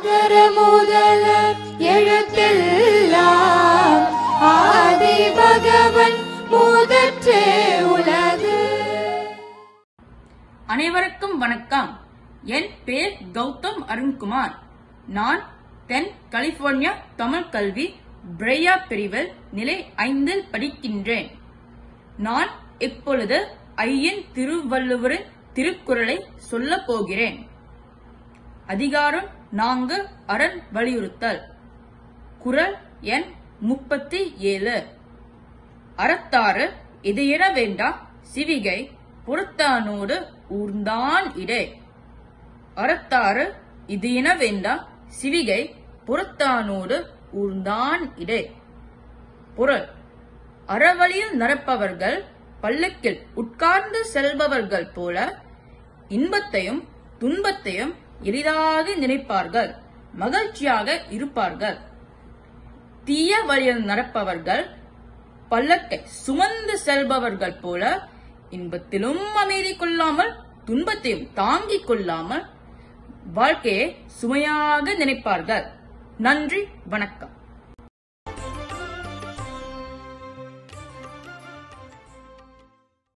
அகர முதல எழுத்தெல்லாம் ஆதி பகவன் முதற்றே உலகு அனைவருக்கும் வணக்கம் என் பேர் கௌதம் அருண்குமார் நான் தென் கலிபோர்னியா தமிழ் கல்வி பிரையா பிரிவில் நிலை ஐந்தில் படிக்கின்றேன் நான் இப்பொழுது ஐயன் திருவள்ளுவரின் திருக்குறளை சொல்லப் போகிறேன் அதிகாரம் நான்கு அரண் வலியுறுத்தல் குறள் எண் முப்பத்தி ஏழு அறத்தாறு இதையிட வேண்டா சிவிகை புறத்தானோடு ஊர்ந்தான் இடே அறத்தாறு இது என வேண்டா சிவிகை புறத்தானோடு ஊர்ந்தான் இடே பொருள் அறவழியில் நடப்பவர்கள் பல்லக்கில் உட்கார்ந்து செல்பவர்கள் போல இன்பத்தையும் துன்பத்தையும் எளிதாக நினைப்பார்கள் மகிழ்ச்சியாக இருப்பார்கள் தீய வழியில் நடப்பவர்கள் பல்லக்கை சுமந்து செல்பவர்கள் போல இன்பத்திலும் அமைதி கொள்ளாமல் துன்பத்தையும் தாங்கிக் கொள்ளாமல் வாழ்க்கையை சுமையாக நினைப்பார்கள் நன்றி வணக்கம்